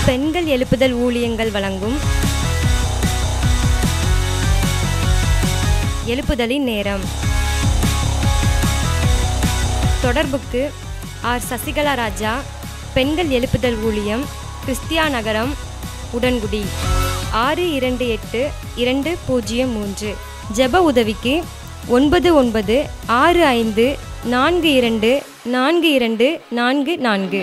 பெண்கள் எழுப்புதல் ஊழியங்கள் வழங்கும் எழுப்புதலின் நேரம் தொடர்புக்கு ஆர் சசிகலா ராஜா பெண்கள் எழுப்புதல் ஊழியம் கிறிஸ்தியா நகரம் உடன்குடி ஆறு இரண்டு எட்டு இரண்டு பூஜ்ஜியம் மூன்று ஜெப உதவிக்கு ஒன்பது ஒன்பது ஆறு ஐந்து நான்கு இரண்டு நான்கு இரண்டு நான்கு நான்கு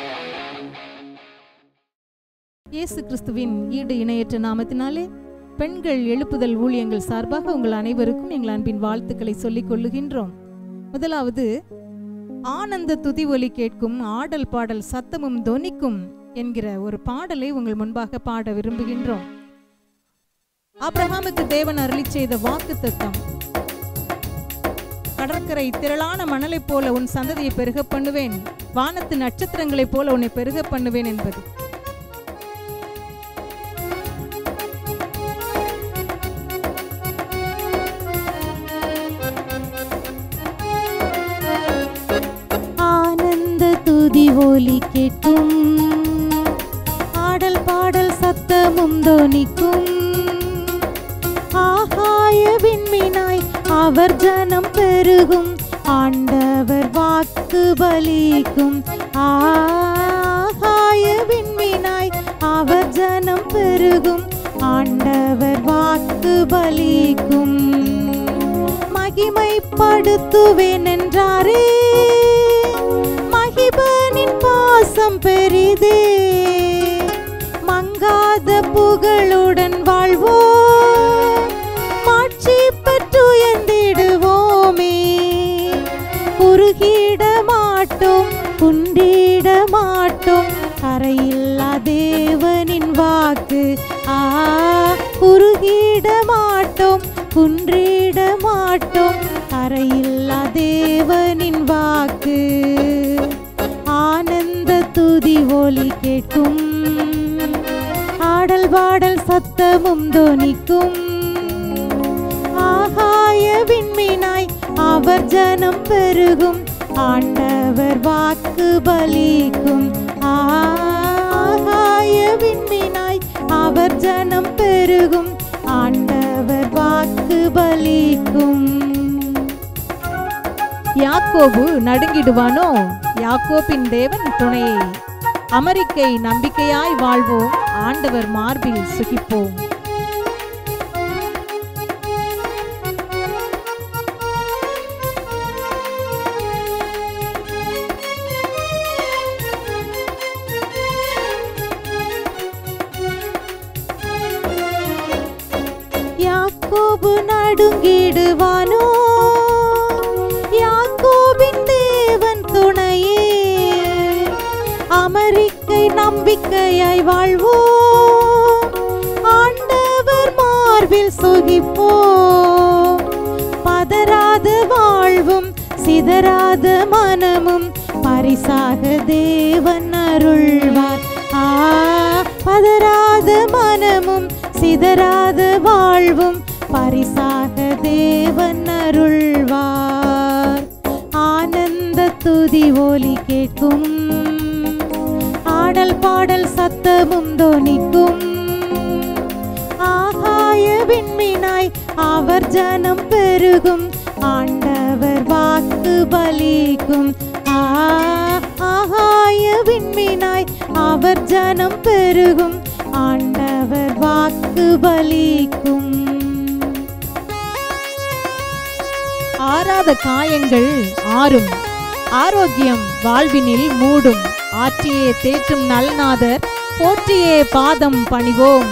இயேசு கிறிஸ்துவின் ஈடு இணையற்ற நாமத்தினாலே பெண்கள் எழுப்புதல் ஊழியங்கள் சார்பாக உங்கள் அனைவருக்கும் எங்கள் அன்பின் வாழ்த்துக்களை சொல்லிக் கொள்ளுகின்றோம் முதலாவது ஆனந்த துதி ஒலி கேட்கும் ஆடல் பாடல் சத்தமும் தொனிக்கும் என்கிற ஒரு பாடலை உங்கள் முன்பாக பாட விரும்புகின்றோம் ஆபிரகாமுக்கு தேவன் அருளி செய்த வாக்கு தத்தம் கடற்கரை திரளான மணலைப் போல உன் சந்ததியை பெருக பண்ணுவேன் வானத்து நட்சத்திரங்களைப் போல உன்னை பெருக பண்ணுவேன் என்பது ஆனந்த துதி ஒலி கேட்கும் ஆடல் பாடல் சத்தமும் தோனிக்கும் ஆகாய விண்மீனாய் அவர் ஜனம் பெருகும் ஆண்டவர் வாக்கு பலிக்கும் ஆகாய விண்மீனாய் அவர் ஜனம் பெருகும் ஆண்டவர் வாக்கு பலிக்கும் மகிமைப்படுத்துவேன் என்றாரே மகிபனின் பாசம் பெரிதே மங்காத புகழுடன் வாழ்வோம் மாட்சி பெற்றுயர்ந்திடுவோமே குறுகிட மாட்டோம் குண்டிட மாட்டோம் கரையில்லா தேவனின் வாக்கு ஆ குறுகிட மாட்டோம் குன்றிட மாட்டோம் கரையில்லா தேவனின் வாக்கு ஆனந்த துதி ஒலி கேட்கும் ஆடல் பாடல் சத்தமும் தோனிக்கும் ஆகாய விண்மீனாய் அவர் ஜனம் பெருகும் ஆண்டவர் வாக்கு பலிக்கும் ஆகாய விண்மீனாய் அவர் ஜனம் பெருகும் ஆண்டவர் வாக்கு பலிக்கும் யாக்கோபு நடுங்கிடுவானோ யாக்கோபின் தேவன் துணையை அமெரிக்கை நம்பிக்கையாய் வாழ்வோம் ஆண்டவர் மார்பில் சுகிப்போம் யாக்கோபு நடுங்கிடுவானோ யாக்கோபின் தேவன் துணையே அமெரிக்கை நம்பிக்கையாய் வாழ்வோம் ஆண்டவர் மார்பில் சுகிப்போம் பதறாத வாழ்வும் சிதறாத மனமும் பரிசாக தேவன் அருள்வார் ஆ பதறாத மனமும் சிதறாத வாழ்வும் பரிசாக தேவன் அருள்வார் ஆனந்த துதி ஒலி கேட்கும் ஆடல் பாடல் சத்தமும் தோனிக்கும் ஆகாய விண்மீனாய் அவர் ஜனம் பெருகும் ஆண்டவர் வாக்கு பலிக்கும் ஆ, ஆகாய விண்மீனாய் அவர் ஜனம் பெருகும் ஆண்டவர் வாக்கு பலிக்கும் ஆறாத காயங்கள் ஆறும் ஆரோக்கியம் வாழ்வினில் மூடும் ஆற்றியே தேற்றும் நல்நாதர் போற்றியே பாதம் பணிவோம்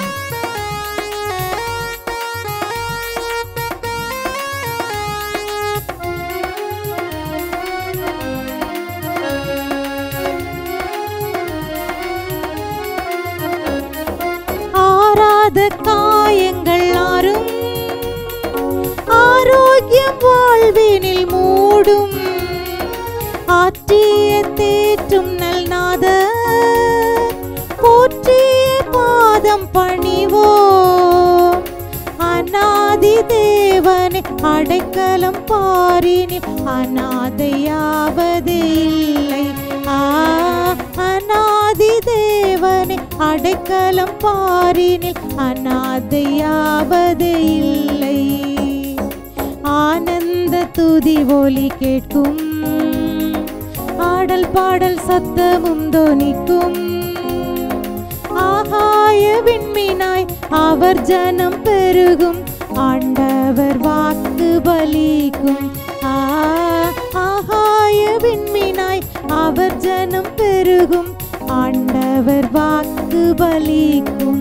ஆறாத காயங்கள் ஆறும் ஆரோக்கியம் வாழ்வினில் மூடும் ஆற்றிய தேற்றும் நல்நாத போற்றிய பாதம் பணிவோம் அநாதி தேவனே அடைக்கலம் பாரினில் அநாதையாவது இல்லை ஆ அநாதி தேவனே அடைக்கலம் பாரினில் அநாதையாவது இல்லை ஆனந்த துதி ஒலி கேட்கும் ஆடல் பாடல் சத்தமும் தோனிக்கும் ஆகாய விண்மீனாய் அவர் ஜனம் பெருகும் ஆண்டவர் வாக்கு பலிக்கும் ஆ, ஆகாய விண்மீனாய் அவர் ஜனம் பெருகும் ஆண்டவர் வாக்கு பலிக்கும்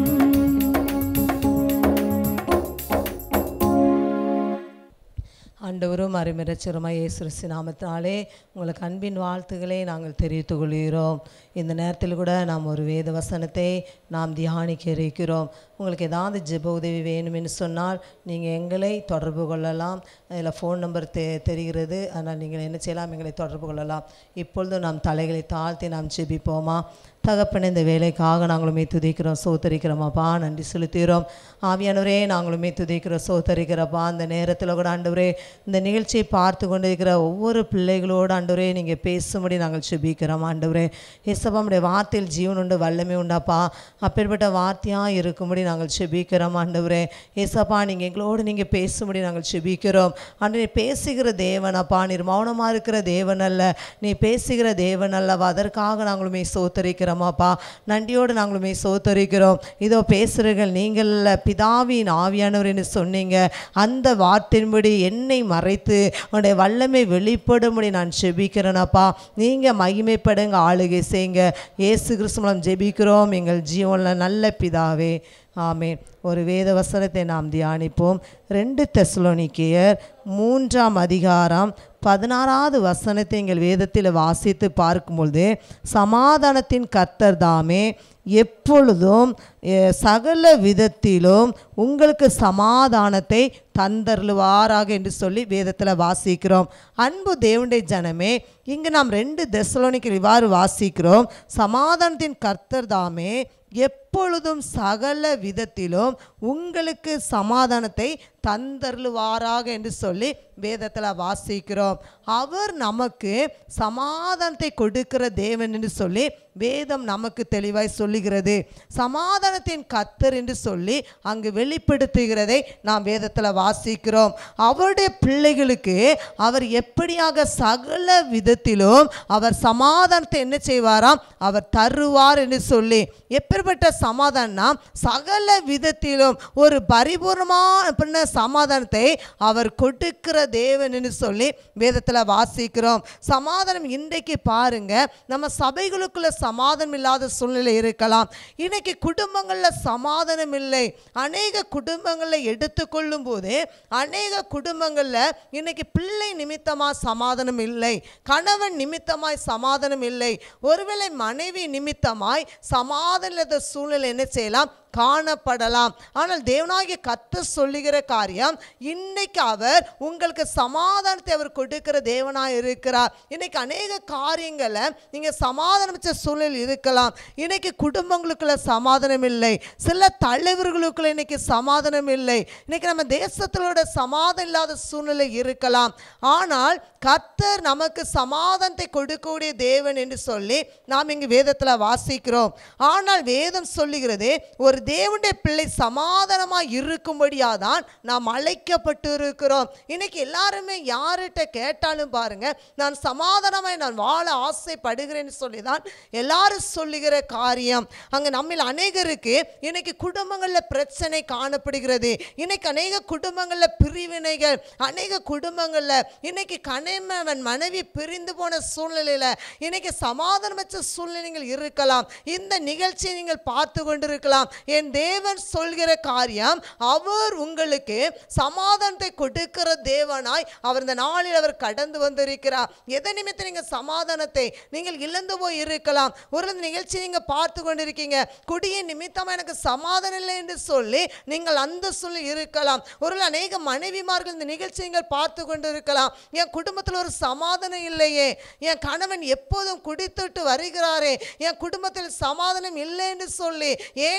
ஆண்டவரும் அருமிரச்சருமாய் இயேசு கிறிஸ்து நாமத்தினாலே உங்களுக்கு அன்பின் வாழ்த்துக்களை நாங்கள் தெரிவித்துக் கொள்கிறோம் இந்த நேரத்தில் கூட நாம் ஒரு வேத வசனத்தை நாம் தியானிக்க இருக்கிறோம் உங்களுக்கு ஏதாவது ஜெப உதவி வேணும்னு சொன்னால் நீங்கள் எங்களை தொடர்பு கொள்ளலாம் அதில் ஃபோன் நம்பர் தெ தெரிகிறது அதனால் நீங்கள் என்ன செய்யலாம் எங்களை தொடர்பு கொள்ளலாம் இப்பொழுது நாம் தலைகளை தாழ்த்தி நாம் ஜெபிப்போமா தகப்பன இந்த வேலைக்காக நாங்களுமே துதிக்கிறோம் சோத்தரிக்கிறோமாப்பா நன்றி செலுத்துகிறோம் ஆவியானவரே நாங்களுமே துதிக்கிறோம் சோத்தரிக்கிறப்பா அந்த நேரத்தில் கூட ஆண்டவரே இந்த நிகழ்ச்சியை பார்த்து கொண்டிருக்கிற ஒவ்வொரு பிள்ளைகளோடு ஆண்டவரே நீங்கள் பேசும்படி நாங்கள் செபிக்கிறோம் ஆண்டவரே இசப்பா நம்முடைய வார்த்தையில் ஜீவன் உண்டு வல்லமை உண்டாப்பா அப்பேற்பட்ட வார்த்தையாக இருக்கும்படி நாங்கள் செபிக்கிறோம் ஆண்டவரே ஏசப்பா நீங்கள் எங்களோடு நீங்கள் பேசும்படி நாங்கள் செபிக்கிறோம் ஆண்டவரே பேசுகிற தேவன் அப்பா நீர் மௌனமாக இருக்கிற தேவன் அல்ல நீ பேசுகிற தேவன் அல்லவா அதற்காக நாங்களுமே சோத்தரிக்கிறோமாப்பா நன்றியோடு நாங்களுமே சோத்தரிக்கிறோம் இதோ பேசுகிறீர்கள் நீங்கள் அல்ல, பிதாவின் ஆவியானவர் என்று சொன்னீங்க அந்த வார்த்தையின்படி என்னை மறைத்து உன்னுடைய வல்லமை வெளிப்படும்படி நான் செபிக்கிறேனப்பா நீங்கள் மகிமைப்படுங்க ஆளுகை செய்யுங்க இயேசு கிறிஸ்து மூலம் ஜெபிக்கிறோம் எங்கள் ஜீவனில் நல்ல பிதாவே ஆமென் ஒரு வேத வசனத்தை நாம் தியானிப்போம் ரெண்டு தெசலோனிக்கேயர் மூன்றாம் அதிகாரம் பதினாறாவது வசனத்தை எங்கள் வேதத்தில் வாசித்து பார்க்கும்பொழுது சமாதானத்தின் கர்த்தர் தாமே எப்பொழுதும் எ, சகல விதத்திலும் உங்களுக்கு சமாதானத்தை தந்தருளுவாராக என்று சொல்லி வேதத்தில் வாசிக்கிறோம் அன்பு தேவனுடைய ஜனமே இங்கு நாம் ரெண்டு தெசலோனிக்கு இவ்வாறு வாசிக்கிறோம் சமாதானத்தின் கர்த்தர் தாமே எப்பொழுதும் சகல விதத்திலும் உங்களுக்கு சமாதானத்தை தந்தருளுவாராக என்று சொல்லி வேதத்தில் வாசிக்கிறோம் அவர் நமக்கு சமாதானத்தை கொடுக்கிற தேவன் என்று சொல்லி வேதம் நமக்கு தெளிவாய் சொல்லுகிறது சமாதானத்தின் கத்தர் என்று சொல்லி அங்கு வெளிப்படுத்துகிறதை நாம் வேதத்தில் வாசிக்கிறோம் அவருடைய பிள்ளைகளுக்கு அவர் எப்படியாக சகல விதத்திலும் அவர் சமாதானத்தை என்ன செய்வாராம் அவர் தருவார் என்று சொல்லி எப்பேற்பட்ட சமாதானம்னா சகல விதத்திலும் ஒரு பரிபூர்ணமான சமாதானத்தை அவர் கொடுக்கிற தேவன் என்று சொல்லி வேதத்தில் வாசிக்கிறோம் சமாதானம் இன்றைக்கு பாருங்க நம்ம சபைகளுக்குள்ள சமாதானம் இல்லாத சூழ்நிலை இருக்கலாம் இன்னைக்கு குடும்பங்களில் சமாதானம் இல்லை அநேக குடும்பங்களில் எடுத்துக்கொள்ளும் போது அநேக குடும்பங்களில் இன்னைக்கு பிள்ளை நிமித்தமாக சமாதானம் இல்லை கணவன் நிமித்தமாய் சமாதானம் இல்லை ஒருவேளை மனைவி நிமித்தமாய் சமாதான இல்லாத சூழ்நிலை என்ன செய்யலாம் காணப்படலாம் ஆனால் தேவனாகிய கத்த சொல்லுகிற காரியம் இன்னைக்கு அவர் உங்களுக்கு சமாதானத்தை அவர் கொடுக்கிற தேவனாய் இருக்கிறார் இன்னைக்கு அநேக காரியங்களை நீங்க சமாதானமிச்ச சூழ்நிலை இருக்கலாம் இன்னைக்கு குடும்பங்களுக்குள்ள சமாதானம் இல்லை சில தலைவர்களுக்குள்ள இன்னைக்கு சமாதானம் இல்லை இன்னைக்கு நம்ம தேசத்திலோட சமாதானம் இல்லாத சூழ்நிலை இருக்கலாம் ஆனால் கர்த்தர் நமக்கு சமாதானத்தை கொடுக்கக்கூடிய தேவன் என்று சொல்லி நாம் இங்கு வேதத்தில் வாசிக்கிறோம் ஆனால் வேதம் சொல்லுகிறது ஒரு தேவனுடைய பிள்ளை சமாதானமாக இருக்கும்படியாக தான் நாம் அழைக்கப்பட்டு இருக்கிறோம் இன்னைக்கு எல்லாருமே யார்கிட்ட கேட்டாலும் பாருங்க நான் சமாதானமாய் நான் வாழ ஆசைப்படுகிறேன்னு சொல்லி தான் எல்லாரும் சொல்லுகிற காரியம் அங்கே நம்மில் அநேகருக்கு இன்னைக்கு குடும்பங்களில் பிரச்சனை காணப்படுகிறது இன்னைக்கு அநேக குடும்பங்களில் பிரிவினைகள் அநேக குடும்பங்களில் இன்னைக்கு கணவன் மனைவி பிரிந்து போன சூழ்நிலையில் இன்னைக்கு சமாதானமற்ற சூழ்நிலைகள் இருக்கலாம் இந்த நிகழ்ச்சியை நீங்கள் பார்த்து கொண்டிருக்கலாம் என் தேவன் சொல்கிற காரியம் அவர் உங்களுக்கு சமாதானத்தை கொடுக்கிற தேவனாய் அவர் இந்த நாளில் அவர் கடந்து வந்திருக்கிறார் எதை நிமித்தம் நீங்கள் சமாதானத்தை நீங்கள் இழந்து போய் இருக்கலாம் ஒரு இந்த நிகழ்ச்சி நீங்கள் பார்த்து கொண்டிருக்கீங்க குடியின் நிமித்தமாக எனக்கு சமாதானம் இல்லை என்று சொல்லி நீங்கள் அந்த சூழ்நிலை இருக்கலாம் ஒரு அநேக மனைவிமார்கள் இந்த நிகழ்ச்சி நீங்கள் பார்த்து கொண்டு இருக்கலாம் என் குடும்பத்தில் ஒரு சமாதானம் இல்லையே என் கணவன் எப்போதும் குடித்துட்டு வருகிறாரே என் குடும்பத்தில் சமாதானம் இல்லை என்று சொல்லி ஏன் நான் வாழ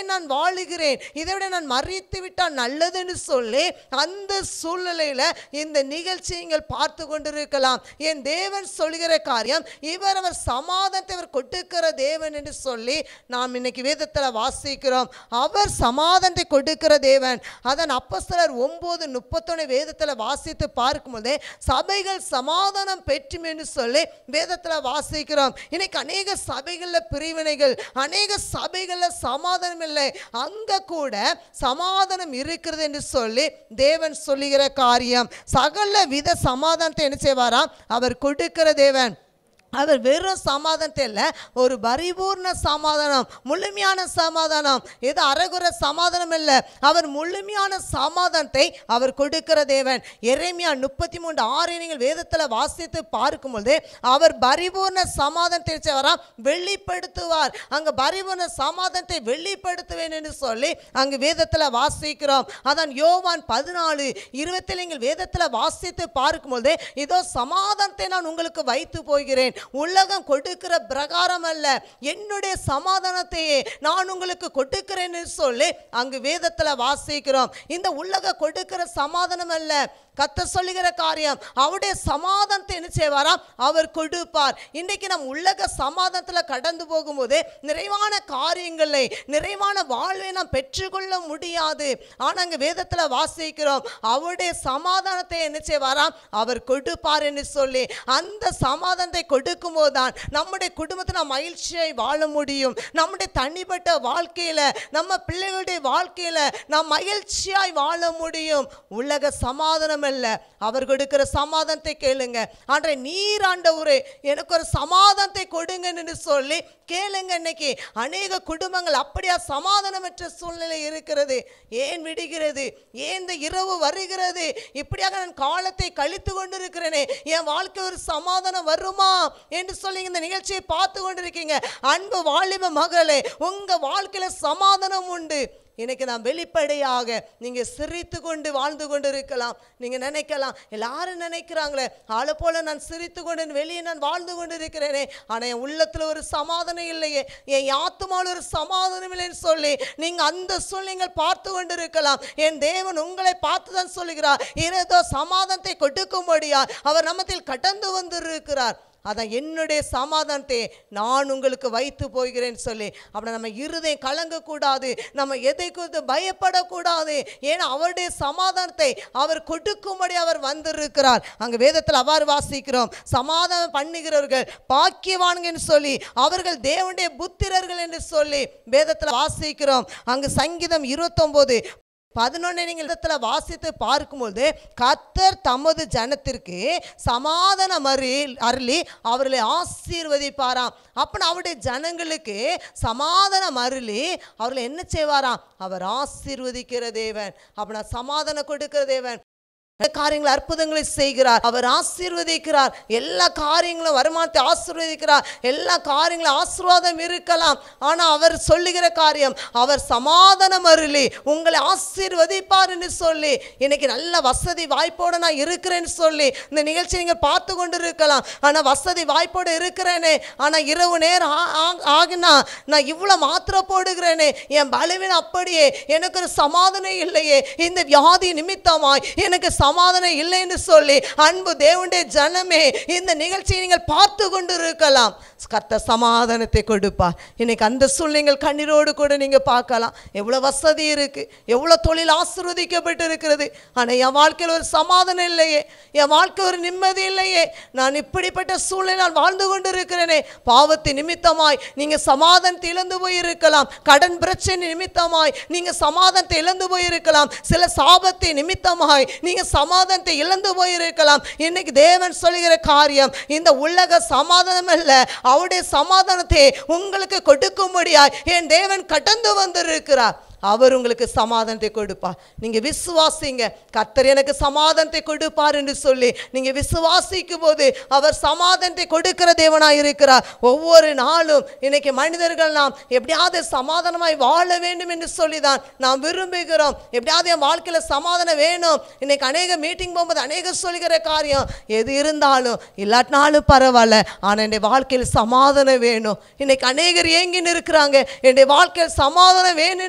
வாழுகிறேன் இதை விட நான் மறித்து விட்டால் நல்லதுன்னு சொல்லி அந்த சூழ்நிலையில இந்த நிகழ்ச்சி நீங்கள் பார்த்து கொண்டிருக்கலாம் என் தேவன் சொல்கிற காரியம் இவர் அவர் சமாதானத்தை அவர் கொடுக்கிற தேவன் என்று சொல்லி நாம் இன்னைக்கு வேதத்தில் வாசிக்கிறோம் அவர் சமாதானத்தை கொடுக்கிற தேவன் அதன் அப்பஸ்தலர் ஒன்பது முப்பத்தொன்னு வேதத்தில் வாசித்து பார்க்கும்போது சபைகள் சமாதானம் பெற்றும் என்று சொல்லி வேதத்தில் வாசிக்கிறோம் இன்னைக்கு அநேக சபைகளில் பிரிவினைகள் அநேக சபைகளில் சமாதானம் இல்லை அங்க கூட சமாதானம் இருக்கிறது என்று சொல்லி தேவன் சொல்லுகிற காரியம் சகல வித சமாதானத்தை என்ன செய்வாராம் அவர் கொடுக்கிற தேவன் அவர் வெறும் சமாதானத்தை இல்லை ஒரு பரிபூர்ண சமாதானம் முழுமையான சமாதானம் இது அறகுற சமாதானம் இல்லை அவர் முழுமையான சமாதானத்தை அவர் கொடுக்கிற தேவன் எரேமியா முப்பத்தி மூன்று ஆறு நீங்கள் வேதத்தில் வாசித்து பார்க்கும்போது அவர் பரிபூர்ண சமாதானத்தை செய்வாராம் வெளிப்படுத்துவார் அங்க பரிபூர்ண சமாதானத்தை வெளிப்படுத்துவேன் என்று சொல்லி அங்கு வேதத்தில் வாசிக்கிறோம் அதான் யோவான் பதினாலு இருபத்தில் நீங்கள் வேதத்தில் வாசித்து பார்க்கும்போது இதோ சமாதானத்தை நான் உங்களுக்கு வைத்து போகிறேன் உலகம் கொடுக்கிற பிரகாரம் அல்ல என்னுடைய சமாதானத்தையே நான் உங்களுக்கு கொடுக்கிறேன் என்று சொல்லி அங்கு வேதத்தில் வாசிக்கிறோம் இந்த உலக கொடுக்கிற சமாதானம் அல்ல கத்த சொல்லுகிற காரியம் அவருடைய சமாதானத்தை என்ன செய்வாராம் அவர் கொடுப்பார் இன்றைக்கு நம் உலக சமாதானத்தில் கடந்து போகும்போது நிறைவான காரியங்களை நிறைவான வாழ்வை நாம் பெற்றுக்கொள்ள முடியாது ஆனால் அங்கே வேதத்தில் வாசிக்கிறோம் அவருடைய சமாதானத்தை என்ன செய்வாராம் அவர் கொடுப்பார் என்று சொல்லி அந்த சமாதானத்தை கொடுக்கும் போதுதான் நம்முடைய குடும்பத்தில் நாம் மகிழ்ச்சியை வாழ முடியும் நம்முடைய தனிப்பட்ட வாழ்க்கையில் நம்ம பிள்ளைகளுடைய வாழ்க்கையில் நாம் மகிழ்ச்சியாய் வாழ முடியும் உலக சமாதானம் அல்ல அவர் கொடுக்கிற சமாதானத்தை கேளுங்க ஆண்டரை நீர் ஆண்டவரே எனக்கு ஒரு சமாதானத்தை கொடுங்க என்று சொல்லி கேளுங்க இன்னைக்கு அநேக குடும்பங்கள் அப்படியா சமாதானமற்ற சூழ்நிலை இருக்கிறது ஏன் விடுகிறது ஏன் இந்த இரவு வருகிறது இப்படியாக நான் காலத்தை கழித்து கொண்டிருக்கிறேனே என் வாழ்க்கை ஒரு சமாதானம் வருமா என்று சொல்லி இந்த நிகழ்ச்சியை பார்த்து கொண்டிருக்கீங்க அன்பு வாலிப மகளே உங்க வாழ்க்கையில சமாதானம் உண்டு இன்னைக்கு நான் வெளிப்படையாக நீங்க சிரித்து கொண்டு வாழ்ந்து கொண்டு இருக்கலாம் நீங்க நினைக்கலாம் எல்லாரும் நினைக்கிறாங்களே ஆளை போல நான் சிரித்து கொண்டு வெளியே நான் வாழ்ந்து கொண்டு இருக்கிறேனே ஆனா என் உள்ளத்துல ஒரு சமாதானம் இல்லையே என் ஆத்துமாவில் ஒரு சமாதானம் இல்லைன்னு சொல்லி நீங்க அந்த சூழ்நிலைகள் பார்த்து கொண்டு இருக்கலாம் என் தேவன் உங்களை பார்த்து தான் சொல்லுகிறார் ஏதோ சமாதானத்தை கொடுக்கும்படியா அவர் நம்மத்தில் கடந்து வந்திருக்கிறார் அதான் என்னுடைய சமாதானத்தை நான் உங்களுக்கு வைத்து போகிறேன்னு சொல்லி அப்படி நம்ம இருதயம் கலங்கக்கூடாது நம்ம எதை குறித்து பயப்படக்கூடாது ஏன்னா அவருடைய சமாதானத்தை அவர் கொடுக்கும்படி அவர் வந்திருக்கிறார் அங்கே வேதத்தில் அவ்வாறு வாசிக்கிறோம் சமாதானம் பண்ணுகிறவர்கள் பாக்கியவான்கன்னு சொல்லி அவர்கள் தேவனுடைய புத்திரர்கள் என்று சொல்லி வேதத்தில் வாசிக்கிறோம் அங்கு சங்கீதம் இருபத்தொம்போது பதினொன்று நீங்கள் இடத்துல வாசித்து பார்க்கும்போது கத்தர் தமது ஜனத்திற்கு சமாதானம் அருளி அருளி அவர்களை ஆசீர்வதிப்பாராம் அப்போ அவருடைய ஜனங்களுக்கு சமாதானம் அருளி அவர்களை என்ன செய்வாராம் அவர் ஆசீர்வதிக்கிற தேவன் அப்படின்னா சமாதானம் கொடுக்கிற தேவன் எல்லா காரியங்களை அற்புதங்களை செய்கிறார் அவர் ஆசீர்வதிக்கிறார் எல்லா காரியங்களும் வருமானத்தை ஆசீர்வதிக்கிறார் எல்லா காரியங்களும் ஆசீர்வாதம் இருக்கலாம் ஆனால் அவர் சொல்லுகிற காரியம் அவர் சமாதானம் அருளி உங்களை ஆசீர்வதிப்பார் என்று சொல்லி இன்னைக்கு நல்ல வசதி வாய்ப்போடு நான் இருக்கிறேன்னு சொல்லி இந்த நிகழ்ச்சி நீங்கள் பார்த்து கொண்டு இருக்கலாம் ஆனால் வசதி வாய்ப்போடு இருக்கிறேனே ஆனால் இரவு நேரம் ஆ- ஆ- ஆகினா நான் இவ்வளோ மாத்திரை போடுகிறேனே என் பலவீனம் அப்படியே எனக்கு ஒரு சமாதானம் இல்லையே இந்த வியாதி நிமித்தமாய் எனக்கு சமாதானம் இல்லைன்னு சொல்லி அன்பு தேவனுடைய ஜனமே இந்த நிகழ்ச்சியை நீங்கள் பார்த்து கொண்டு இருக்கலாம் கர்த்த சமாதானத்தை கொடுப்பார் இன்னைக்கு அந்த சூழ்நிலைகள் கண்ணீரோடு கூட நீங்க பார்க்கலாம் எவ்வளோ வசதி இருக்கு எவ்வளோ தொழில் ஆசீர்வதிக்கப்பட்டு இருக்கிறது ஆனால் என் வாழ்க்கையில் ஒரு சமாதானம் இல்லையே என் வாழ்க்கை ஒரு நிம்மதி இல்லையே நான் இப்படிப்பட்ட சூழ்நிலை நான் வாழ்ந்து கொண்டு இருக்கிறேனே பாவத்தின் நிமித்தமாய் நீங்க சமாதானத்தை இழந்து போயிருக்கலாம் கடன் பிரச்சனை நிமித்தமாய் நீங்க சமாதானத்தை இழந்து போயிருக்கலாம் சில சாபத்தை நிமித்தமாய் நீங்க சமாதானத்தை இழந்து போயிருக்கலாம் இன்னைக்கு தேவன் சொல்லுகிற காரியம் இந்த உலக சமாதானம் அல்ல அவருடைய சமாதானத்தை உங்களுக்கு கொடுக்கும்படியாய் என் தேவன் கடந்து வந்திருக்கிறார் அவர் உங்களுக்கு சமாதானத்தை கொடுப்பார் நீங்க விசுவாசிங்க கர்த்தர் எனக்கு சமாதானத்தை கொடுப்பார் என்று சொல்லி நீங்க விசுவாசிக்கும் போது அவர் சமாதானத்தை கொடுக்கிற தேவனாய் இருக்கிறார் ஒவ்வொரு நாளும் இன்னைக்கு மனிதர்கள் நாம் எப்படியாவது சமாதானமாய் வாழ வேண்டும் என்று சொல்லி தான் நாம் விரும்புகிறோம் எப்படியாவது என் வாழ்க்கையில சமாதானம் வேணும் இன்னைக்கு அநேக மீட்டிங் போகும்போது அநேக சொல்கிற காரியம் எது இருந்தாலும் இல்லாட்டினாலும் பரவாயில்ல ஆனால் என்னுடைய வாழ்க்கையில் சமாதானம் வேணும் இன்னைக்கு அநேகர் ஏங்கின்னு இருக்கிறாங்க என்னுடைய வாழ்க்கையில் சமாதானம் வேணும்னு சொல்லி தான்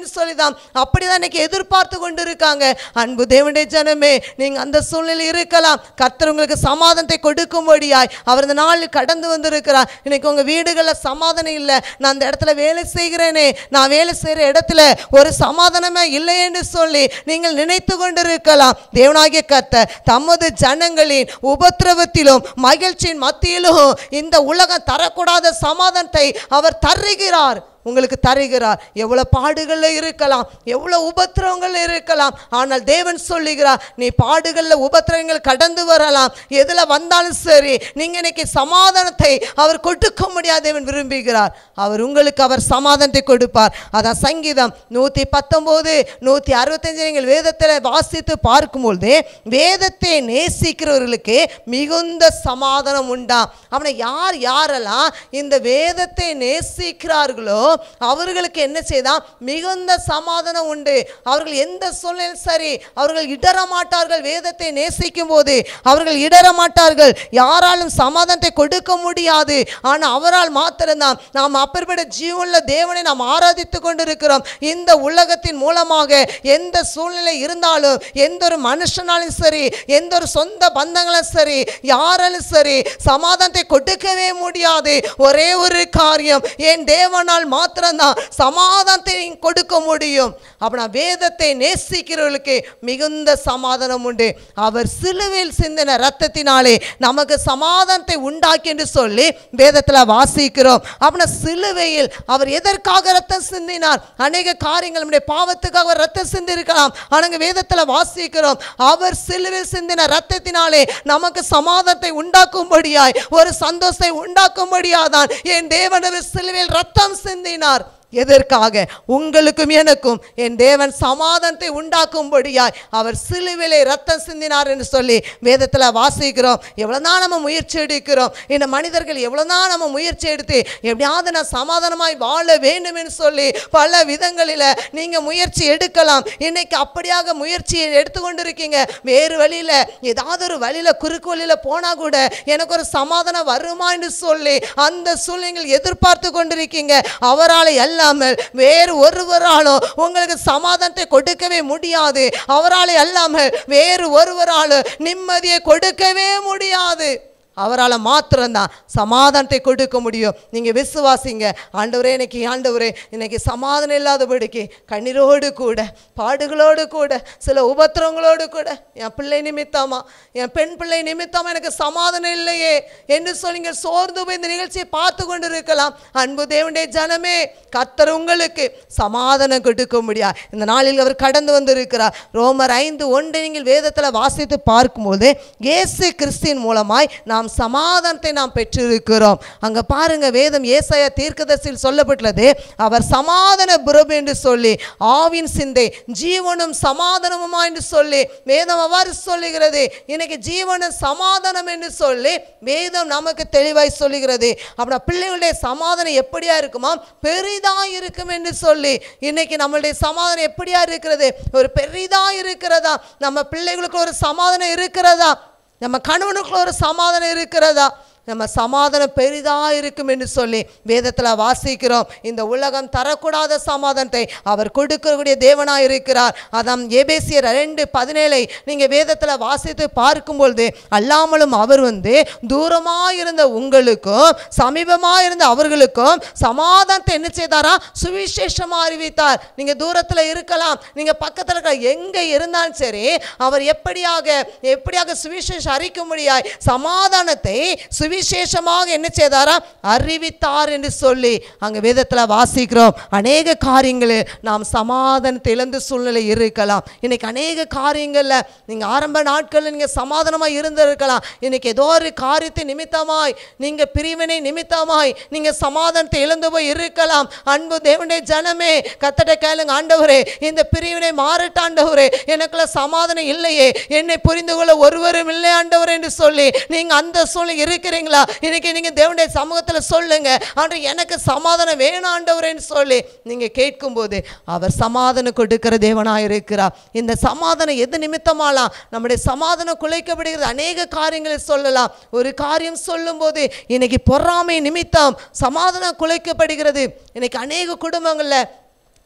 இருக்கலாம் அப்படிதான் இன்னைக்கு எதிர்பார்த்து கொண்டு இருக்காங்க அன்பு தேவனுடைய ஜனமே நீங்க அந்த சூழ்நிலை இருக்கலாம் கர்த்தர் உங்களுக்கு சமாதானத்தை கொடுக்கும்படியாய் அவர் இந்த நாளில் கடந்து வந்திருக்கிறார் இன்னைக்கு உங்க வீடுகளில் சமாதானம் இல்லை நான் அந்த இடத்துல வேலை செய்கிறேனே நான் வேலை செய்கிற இடத்துல ஒரு சமாதானமே இல்லை என்று சொல்லி நீங்கள் நினைத்து கொண்டிருக்கலாம் தேவனாகிய கர்த்தர் தமது ஜனங்களின் உபத்திரவத்திலும் மகிழ்ச்சியின் மத்தியிலும் இந்த உலகம் தரக்கூடாத சமாதானத்தை அவர் தருகிறார் உங்களுக்கு தருகிறார் எவ்வளோ பாடுகளில் இருக்கலாம் எவ்வளோ உபத்திரவங்கள் இருக்கலாம் ஆனால் தேவன் சொல்லுகிறார் நீ பாடுகளில் உபத்திரவங்கள் கடந்து வரலாம் எதில் வந்தாலும் சரி நீங்கள் இன்னைக்கு சமாதானத்தை அவர் கொடுக்க முடியாது தேவன் விரும்புகிறார் அவர் உங்களுக்கு அவர் சமாதானத்தை கொடுப்பார் அதான் சங்கீதம் நூற்றி பத்தொம்போது நூற்றி அறுபத்தஞ்சு நீங்கள் வேதத்தில் வாசித்து பார்க்கும்பொழுது வேதத்தை நேசிக்கிறவர்களுக்கு மிகுந்த சமாதானம் உண்டாம் அவனை யார் யாரெல்லாம் இந்த வேதத்தை நேசிக்கிறார்களோ அவர்களுக்கு என்ன செய்தால் மிகுந்த சமாதானம் உண்டு அவர்கள் எந்த சூழ்நிலையும் சரி அவர்கள் இடற மாட்டார்கள் வேதத்தை நேசிக்கும் போது அவர்கள் இடற மாட்டார்கள் யாராலும் சமாதானத்தை கொடுக்க முடியாது ஆனால் அவரால் மாத்திரம்தான் நாம் அப்பேற்பட்ட ஜீவனுள்ள தேவனை நாம் ஆராதித்து கொண்டிருக்கிறோம் இந்த உலகத்தின் மூலமாக எந்த சூழ்நிலை இருந்தாலும் எந்த ஒரு மனுஷனாலும் சரி எந்த ஒரு சொந்த பந்தங்களும் சரி யாராலும் சரி சமாதானத்தை கொடுக்கவே முடியாது ஒரே ஒரு காரியம் என் தேவனால் மாத்திரம்தான் சமாதானத்தை கொடுக்க முடியும் அப்படின்னா வேதத்தை நேசிக்கிறவர்களுக்கு மிகுந்த சமாதானம் உண்டு அவர் சிலுவையில் சிந்தின ரத்தத்தினாலே நமக்கு சமாதானத்தை உண்டாக்கி என்று சொல்லி வேதத்தில் வாசிக்கிறோம் அப்படின்னா சிலுவையில் அவர் எதற்காக ரத்தம் சிந்தினார் அநேக காரியங்கள் நம்முடைய பாவத்துக்காக அவர் ரத்தம் சிந்திருக்கலாம் ஆனால் வேதத்தில் வாசிக்கிறோம் அவர் சிலுவையில் சிந்தின ரத்தத்தினாலே நமக்கு சமாதானத்தை உண்டாக்கும்படியாய் ஒரு சந்தோஷத்தை உண்டாக்கும்படியாதான் என் தேவனவர் சிலுவையில் ரத்தம் சிந்தினார் எதற்காக உங்களுக்கும் எனக்கும் என் தேவன் சமாதானத்தை உண்டாக்கும்படியாய் அவர் சிலுவிலை ரத்தம் சிந்தினார் என்று சொல்லி வேதத்தில் வாசிக்கிறோம் எவ்வளோதான் நம்ம முயற்சி எடுக்கிறோம் இந்த மனிதர்கள் எவ்வளோதான் நம்ம முயற்சி எடுத்து எப்படியாவது நான் சமாதானமாய் வாழ வேண்டும் என்று சொல்லி பல விதங்களில் நீங்கள் முயற்சி எடுக்கலாம் இன்னைக்கு அப்படியாக முயற்சியை எடுத்துக்கொண்டிருக்கீங்க வேறு வழியில் ஏதாவது ஒரு வழியில் குறுக்கு வழியில் போனால் கூட எனக்கு ஒரு சமாதானம் வருமா என்று சொல்லி அந்த சூழ்நிலைகள் எதிர்பார்த்து கொண்டிருக்கீங்க அவரால் அல்லாமல் வேறு ஒருவராலும் உங்களுக்கு சமாதானத்தை கொடுக்கவே முடியாது அவரால் அல்லாமல் வேறு ஒருவராலும் நிம்மதியை கொடுக்கவே முடியாது அவரால் மாத்திரம்தான் சமாதானத்தை கொடுக்க முடியும் நீங்கள் விசுவாசிங்க ஆண்டவரே இன்னைக்கு ஆண்டவரே இன்னைக்கு சமாதானம் இல்லாதபடிக்கு கண்ணீரோடு கூட பாடுகளோடு கூட சில உபத்திரங்களோடு கூட என் பிள்ளை நிமித்தமா என் பெண் பிள்ளை நிமித்தமா எனக்கு சமாதானம் இல்லையே என்று சொல்லி நீங்கள் சோர்ந்து போய் இந்த நிகழ்ச்சியை பார்த்து கொண்டு இருக்கலாம் அன்பு தேவனுடைய ஜனமே கத்தர் உங்களுக்கு சமாதானம் கொடுக்க முடியாது இந்த நாளில் அவர் கடந்து வந்திருக்கிறார் ரோமர் ஐந்து ஒன்றை நீங்கள் வேதத்தில் வாசித்து பார்க்கும்போது இயேசு கிறிஸ்தின் மூலமாய் நாம் சமாதானத்தை நாம் பெற்றிருக்கிறோம் அங்க பாருங்க வேதம் ஏசாயா தீர்க்கதரிசியில் சொல்லப்பட்டுள்ளது அவர் சமாதான பிரபு என்று சொல்லி ஆவின் சிந்தை ஜீவனும் சமாதானமுமா என்று சொல்லி வேதம் அவ்வாறு சொல்லுகிறது இன்னைக்கு ஜீவனும் சமாதானம் என்று சொல்லி வேதம் நமக்கு தெளிவாய் சொல்லுகிறது அப்படின்னா பிள்ளைகளுடைய சமாதானம் எப்படியா இருக்குமா பெரிதா இருக்கும் என்று சொல்லி இன்னைக்கு நம்மளுடைய சமாதானம் எப்படியா இருக்கிறது ஒரு பெரிதா இருக்கிறதா நம்ம பிள்ளைகளுக்கு ஒரு சமாதானம் இருக்கிறதா நம்ம கணவனுக்குள்ள ஒரு சமாதானம் இருக்கிறதா நம்ம சமாதானம் பெரிதாக இருக்கும் என்று சொல்லி வேதத்தில் வாசிக்கிறோம் இந்த உலகம் தரக்கூடாத சமாதானத்தை அவர் கொடுக்கக்கூடிய தேவனாக இருக்கிறார் அதாம் ஏபேசியர் ரெண்டு பதினேழை நீங்கள் வேதத்தில் வாசித்து பார்க்கும்பொழுது அல்லாமலும் அவர் வந்து தூரமாக இருந்த உங்களுக்கும் சமீபமாக இருந்த அவர்களுக்கும் சமாதானத்தை என்ன செய்தாரா சுவிசேஷமாக அறிவித்தார் நீங்கள் தூரத்தில் இருக்கலாம் நீங்கள் பக்கத்தில் இருக்க எங்கே இருந்தாலும் சரி அவர் எப்படியாக எப்படியாக சுவிசேஷம் அறிக்க முடியாய் சமாதானத்தை சுவிசேஷமாக என்ன செய்தாரா அறிவித்தார் என்று சொல்லி அங்கே வேதத்தில் வாசிக்கிறோம் அநேக காரியங்களில் நாம் சமாதானத்தை இழந்த சூழ்நிலை இருக்கலாம் இன்னைக்கு அநேக காரியங்களில் நீங்கள் ஆரம்ப நாட்களில் நீங்கள் சமாதானமாக இருந்திருக்கலாம் இன்னைக்கு ஏதோ ஒரு காரியத்தை நிமித்தமாய் நீங்கள் பிரிவினை நிமித்தமாய் நீங்கள் சமாதானத்தை இழந்து போய் இருக்கலாம் அன்பு தேவனுடைய ஜனமே கத்தட்ட கேளுங்க ஆண்டவரே இந்த பிரிவினை மாறட்டாண்டவரே எனக்குள்ள சமாதானம் இல்லையே என்னை புரிந்து கொள்ள ஒருவரும் இல்லை ஆண்டவர் என்று சொல்லி நீங்க அந்த சூழ்நிலை இருக்கிறீங்களா இன்னைக்கு நீங்க தேவனுடைய சமூகத்துல சொல்லுங்க ஆண்டு எனக்கு சமாதானம் வேணும் ஆண்டவரேன்னு சொல்லி நீங்க கேட்கும்போது அவர் சமாதானம் கொடுக்கிற தேவனாக இருக்கிறார் இந்த சமாதானம் எது நிமித்தமாலாம் நம்முடைய சமாதானம் குலைக்கப்படுகிறது அநேக காரியங்களை சொல்லலாம் ஒரு காரியம் சொல்லும்போது இன்னைக்கு பொறாமை நிமித்தம் சமாதானம் குலைக்கப்படுகிறது இன்னைக்கு அநேக குடும்பங்களில்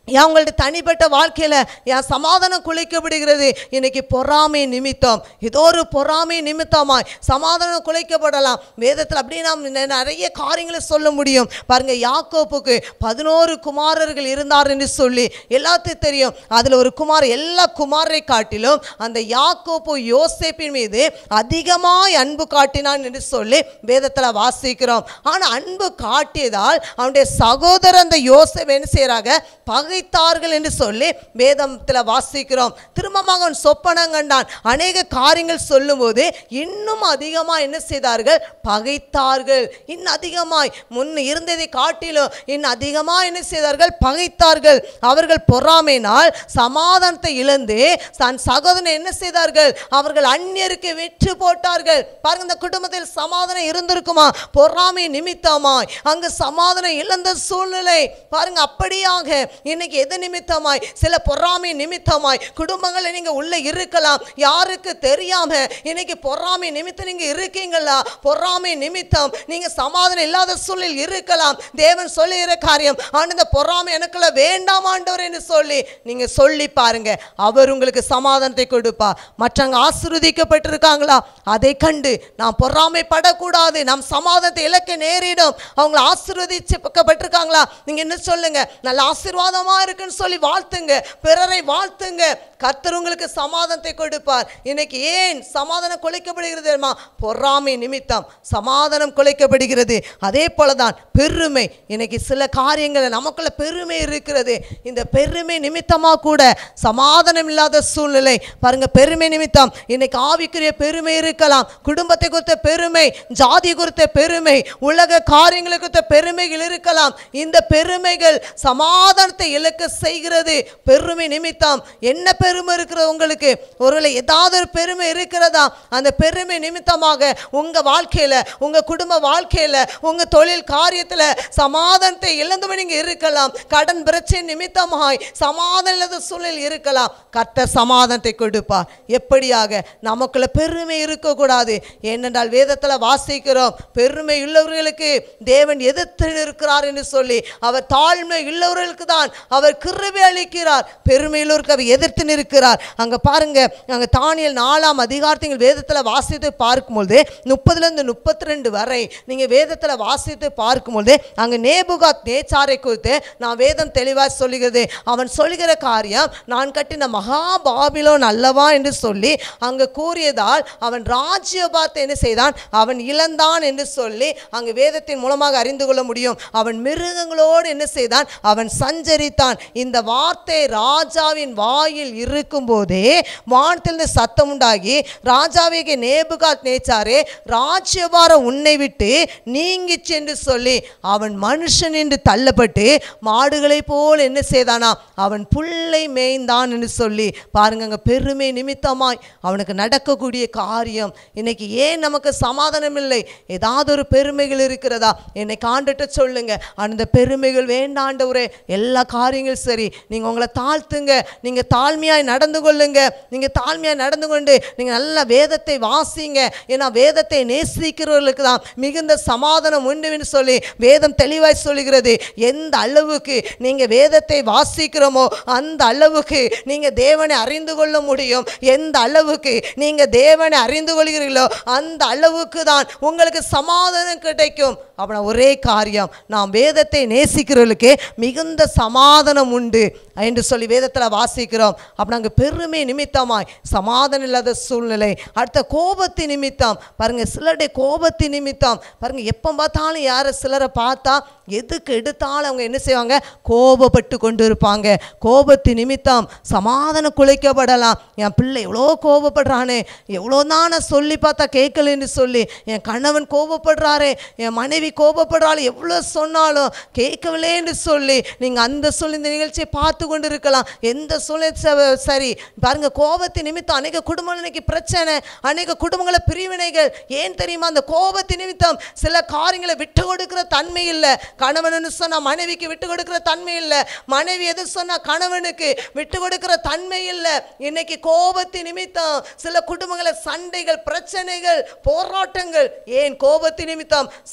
ஏன் உங்களுடைய தனிப்பட்ட வாழ்க்கையில் என் சமாதானம் குலைக்கப்படுகிறது இன்னைக்கு பொறாமை நிமித்தம் ஏதோ ஒரு பொறாமை நிமித்தமாய் சமாதானம் குலைக்கப்படலாம் வேதத்தில் அப்படியே நாம் நெ- நிறைய காரியங்களை சொல்ல முடியும் பாருங்க யாக்கோப்புக்கு பதினோரு குமாரர்கள் இருந்தார் என்று சொல்லி எல்லாத்தையும் தெரியும் அதில் ஒரு குமார் எல்லா குமாரை காட்டிலும் அந்த யாக்கோப்பு யோசேப்பின் மீது அதிகமாய் அன்பு காட்டினான் என்று சொல்லி வேதத்தில் வாசிக்கிறோம் ஆனால் அன்பு காட்டியதால் அவனுடைய சகோதரர் அந்த யோசேப் என்ன செய்கிறாங்க பகைத்தார்கள் என்று சொல்லி வேதத்தில் வாசிக்கிறோம் திரும்பமாக அவன் சொப்பனம் கண்டான் அநேக காரியங்கள் சொல்லும்போது இன்னும் அதிகமாக என்ன செய்தார்கள் பகைத்தார்கள் இன்னும் அதிகமாய் முன் இருந்ததை காட்டிலும் இன்னும் அதிகமாக என்ன செய்தார்கள் பகைத்தார்கள் அவர்கள் பொறாமைனால் சமாதானத்தை இழந்து தன் சகோதரனை என்ன செய்தார்கள் அவர்கள் அந்நியருக்கு வெற்றி போட்டார்கள் பாருங்க இந்த குடும்பத்தில் சமாதானம் இருந்திருக்குமா பொறாமை நிமித்தமாய் அங்கு சமாதானம் இழந்த சூழ்நிலை பாருங்க அப்படியாக இன்னைக்கு எது நிமித்தமாய் சில பொறாமை நிமித்தமாய் குடும்பங்களை நீங்க உள்ள இருக்கலாம் யாருக்கு தெரியாம இன்னைக்கு பொறாமை நிமித்தம் நீங்க இருக்கீங்களா பொறாமை நிமித்தம் நீங்க சமாதானம் இல்லாத சூழலில் இருக்கலாம் தேவன் சொல்லுகிற காரியம் ஆனா இந்த பொறாமை எனக்குள்ள வேண்டாம் ஆண்டவர் என்று சொல்லி நீங்க சொல்லி பாருங்க அவர் உங்களுக்கு சமாதானத்தை கொடுப்பா மற்றவங்க ஆசீர்வதிக்கப்பட்டிருக்காங்களா அதை கண்டு நாம் பொறாமைப்படக்கூடாது நாம் சமாதானத்தை இலக்க நேரிடும் அவங்கள ஆசீர்வதிக்கப்பட்டிருக்காங்களா நீங்க என்ன சொல்லுங்க நல்ல ஆசீர்வாதமா இருக்குன்னு சொல்லி வாழ்த்துங்க பிறரை வாழ்த்துங்க கர்த்தர் உங்களுக்கு சமாதானத்தை கொடுப்பார் இன்னைக்கு ஏன் சமாதானம் குலைக்கப்படுகிறது தெரியுமா பொறாமை நிமித்தம் சமாதானம் குலைக்கப்படுகிறது அதே போலதான் பெருமை இன்னைக்கு சில காரியங்கள் நமக்குள்ள பெருமை இருக்கிறது இந்த பெருமை நிமித்தமா கூட சமாதானம் இல்லாத சூழ்நிலை பாருங்க பெருமை நிமித்தம் இன்னைக்கு ஆவிக்குரிய பெருமை இருக்கலாம் குடும்பத்தை குறித்த பெருமை ஜாதி குறித்த பெருமை உலக காரியங்களை குறித்த பெருமைகள் இருக்கலாம் இந்த பெருமைகள் சமாதானத்தை இழக்க செய்கிறது பெருமை நிமித்தம் என்ன பெருமை இருக்கிறது உங்களுக்கு ஒருவேளை ஏதாவது ஒரு பெருமை இருக்கிறதா அந்த பெருமை நிமித்தமாக உங்க வாழ்க்கையில உங்க குடும்ப வாழ்க்கையில உங்க தொழில் காரியத்துல சமாதானத்தை இழந்து நீங்க இருக்கலாம் கடன் பிரச்சனை நிமித்தமாய் சமாதானம் இல்லாத சூழல் இருக்கலாம் கர்த்த சமாதானத்தை கொடுப்பார் எப்படியாக நமக்குள்ள பெருமை இருக்கக்கூடாது ஏனென்றால் வேதத்துல வாசிக்கிறோம் பெருமை உள்ளவர்களுக்கு தேவன் எதிர்த்து இருக்கிறார் என்று சொல்லி அவர் தாழ்மை உள்ளவர்களுக்கு தான் அவர் கிருபை அளிக்கிறார் பெருமையுள்ளவருக்கு அவர் எதிர்த்து நிற்கிறார் அங்க பாருங்க அங்க தானியல் நாலாம் அதிகாரத்தில் வேதத்துல வாசித்து பார்க்கும்போது முப்பதுல இருந்து முப்பத்தி ரெண்டு வரை நீங்க வேதத்துல வாசித்து பார்க்கும்போது அங்க நேபுகாத் நேச்சாரை குறித்து நான் வேதம் தெளிவாக சொல்லுகிறது அவன் சொல்லுகிற காரியம் நான் கட்டின மகா பாபிலோன் அல்லவா என்று சொல்லி அங்கு கூறியதால் அவன் ராஜ்யபாத்தை என்ன செய்தான் அவன் இழந்தான் என்று சொல்லி அங்கு வேதத்தின் மூலமாக அறிந்து கொள்ள முடியும் அவன் மிருகங்களோடு என்ன செய்தான் அவன் சஞ்சரித்தான் இந்த வார்த்தை ராஜாவின் வாயில் இருக்கும்போதே வானத்திலிருந்து சத்தம் உண்டாகி ராஜாவிಗೆ நேபுகாத் நேச்சாரே ராஜ்யபாரம் உன்னை விட்டு நீங்கிச்சு என்று சொல்லி அவன் மனுஷன் என்று தள்ளப்பட்டு மாடுகளைப் போல் என்ன செய்தானா அவன் புல்லை மேய்ந்தான் என்று சொல்லி பாருங்க அங்க பெருமை நிமித்தமாய் அவனுக்கு நடக்கக்கூடிய காரியம் இன்னைக்கு ஏன் நமக்கு சமாதானம் இல்லை ஏதாவது ஒரு பெருமைகள் இருக்கிறதா என்னை காண்டுட்டு சொல்லுங்க அந்த பெருமைகள் வேண்டாண்டவரே எல்லா காரியங்களும் சரி நீங்க உங்களை தாழ்த்துங்க நீங்க தாழ்மையாய் நடந்து கொள்ளுங்க நீங்க தாழ்மையாய் நடந்து கொண்டு நீங்க நல்ல வேதத்தை வாசிங்க ஏன்னா வேதத்தை நேசிக்கிறவர்களுக்கு தான் மிகுந்த சமாதானம் உண்டுன்னு சொல்லி வேதம் தெளிவாய் சொல்லுகிறது எந்த அளவுக்கு நீங்க வேதத்தை வாசிக்கிறோமோ அந்த அளவுக்கு நீங்க தேவனை அறிந்து கொள்ள முடியும் எந்த அளவுக்கு நீங்க தேவனை அறிந்து கொள்கிறீர்களோ அந்த அளவுக்கு தான் உங்களுக்கு சமாதானம் கிடைக்கும் அப்படின்னா ஒரே காரியம் நாம் வேதத்தை நேசிக்கிறவர்களுக்கு மிகுந்த சமாதானம் உண்டு என்று சொல்லி வேதத்தில் வாசிக்கிறோம் அப்போ நாங்கள் பெருமை நிமித்தமாய் சமாதானம் இல்லாத சூழ்நிலை அடுத்த கோபத்தின் நிமித்தம் பாருங்க சிலருடைய கோபத்தின் நிமித்தம் பாருங்க எப்போ பார்த்தாலும் யாரை சிலரை பார்த்தா எதுக்கு எடுத்தாலும் அவங்க என்ன செய்வாங்க கோபப்பட்டு கொண்டு இருப்பாங்க கோபத்தின் நிமித்தம் சமாதானம் குலைக்கப்படலாம் என் பிள்ளை எவ்வளோ கோபப்படுறானே எவ்வளோ தான் நான் சொல்லி பார்த்தா கேட்கலன்னு சொல்லி என் கணவன் கோபப்படுறாரே என் மனைவி கோபப்படுறாள் எவ்வளோ சொன்னாலும் கேட்கவில்லைன்னு சொல்லி நீங்கள் அந்த சொல்லி இந்த நிகழ்ச்சியை பார்த்து கொண்டு இருக்கலாம் எந்த சூழ்நிலை ச- சரி பாருங்க கோபத்தின் நிமித்தம் அநேக குடும்பங்கள் இன்னைக்கு பிரச்சனை அநேக குடும்பங்கள பிரிவினைகள் ஏன் தெரியுமா அந்த கோபத்தின் நிமித்தம் சில காரியங்களை விட்டு கொடுக்கிற தன்மை இல்லை கணவன் சொன்னா மனைவிக்கு விட்டு கொடுக்கிற தன்மை இல்லை மனைவி எது சொன்னா கணவனுக்கு விட்டு கொடுக்கிற தன்மை இல்லை இன்னைக்கு கோபத்தின் நிமித்தம் சில குடும்பங்கள சண்டைகள் பிரச்சனைகள் போராட்டங்கள் ஏன் கோபத்தின் நிமித்தம் சமாதானம்